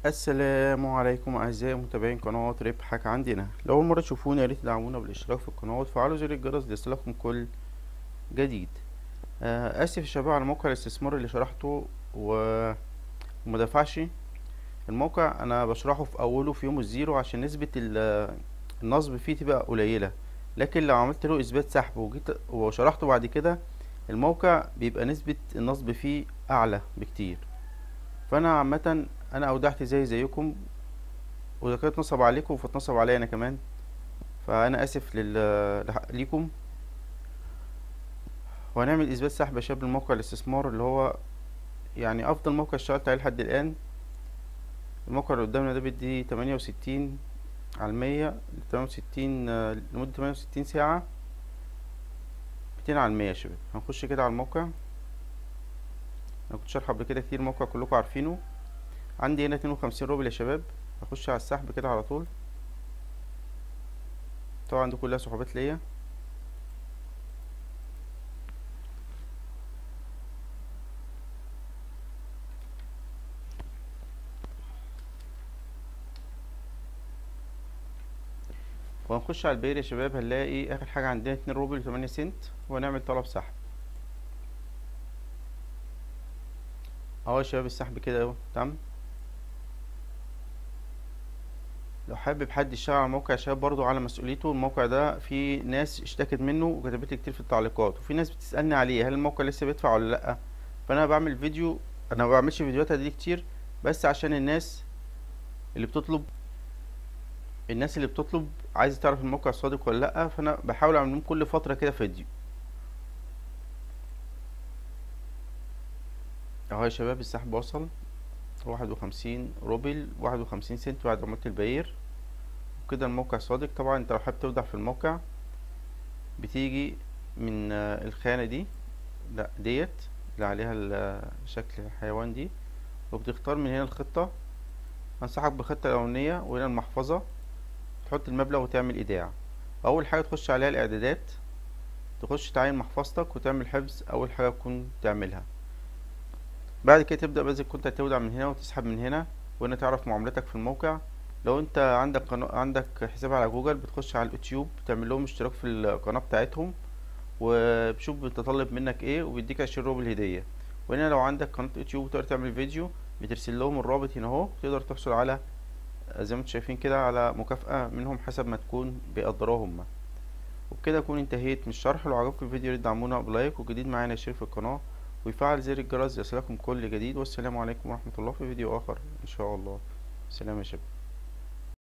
السلام عليكم اعزائي متابعين قناة ربحك عندنا لو اول مرة تشوفونا يا ريت تدعمونا بالاشتراك في القناة وتفعلوا زر الجرس ليصلكم كل جديد آه اسف يا شباب على موقع الاستثمار اللي شرحته و ومدفعش الموقع انا بشرحه في اوله في يوم الزيرو عشان نسبة ال- النصب فيه تبقى قليلة لكن لو عملت له اثبات سحب وجيت وشرحته بعد كده الموقع بيبقى نسبة النصب فيه اعلى بكتير فانا عامة انا اودعت زي زيكم واذا كانت نصب عليكم فاتنصب عليا انا كمان فانا اسف لل... لح- ليكم وهنعمل اثبات سحب يا شباب لموقع الاستثمار اللي هو يعني افضل موقع اشتغلت عليه لحد الان الموقع اللي قدامنا ده بيدي تمانية وستين على المية تمانية وستين لمدة تمانية وستين ساعة ميتين على المية يا شباب هنخش كده على الموقع انا كنت شارحه قبل كده كتير موقع كلكم عارفينه عندي هنا اتنين وخمسين روبل يا شباب هخش على السحب كده على طول طبعا دي كلها سحوبات ليا وهنخش على البير يا شباب هنلاقي اخر حاجة عندنا اتنين روبل وتمانية سنت وهنعمل طلب سحب اهو يا شباب السحب كده اهو تمام لو حابب حد يشتغل على موقع يا شباب برضو على مسؤوليته الموقع ده في ناس اشتكت منه وكتبت لي كتير في التعليقات وفي ناس بتسألني عليه هل الموقع لسه بيدفع ولا لأ فانا بعمل فيديو انا ما بعملش فيديوهات دي كتير بس عشان الناس اللي بتطلب الناس اللي بتطلب عايزة تعرف الموقع صادق ولا لأ فانا بحاول اعمل لهم كل فترة كده فيديو اهو يا شباب السحب وصل واحد وخمسين روبل واحد وخمسين سنت بعد عمولة البعير وكده الموقع صادق طبعا انت لو حابب تودع في الموقع بتيجي من آه، الخانة دي لا ديت اللي عليها ال- شكل الحيوان دي وبتختار من هنا الخطة انصحك بالخطة الأولانية وهنا المحفظة تحط المبلغ وتعمل ايداع اول حاجة تخش عليها الاعدادات تخش تعين محفظتك وتعمل حفظ اول حاجة تكون تعملها بعد كده تبدأ بس كنت هتودع من هنا وتسحب من هنا وهنا تعرف معاملتك في الموقع لو انت عندك قناة عندك حساب على جوجل بتخش على اليوتيوب تعمل لهم اشتراك في القناة بتاعتهم وبشوف بتطلب منك ايه وبيديك عشرين روبل هدية وهنا لو عندك قناة يوتيوب تقدر تعمل فيديو بترسل لهم الرابط هنا اهو تقدر تحصل على زي ما انتم شايفين كده على مكافأة منهم حسب ما تكون بيقدروها هما وبكده اكون انتهيت من الشرح لو عجبكم الفيديو ياريت تدعمونا بلايك وجديد معانا يشترك في القناة ويفعل زر الجرس ليصلكم كل جديد والسلام عليكم ورحمة الله في فيديو آخر إن شاء الله سلام يا شباب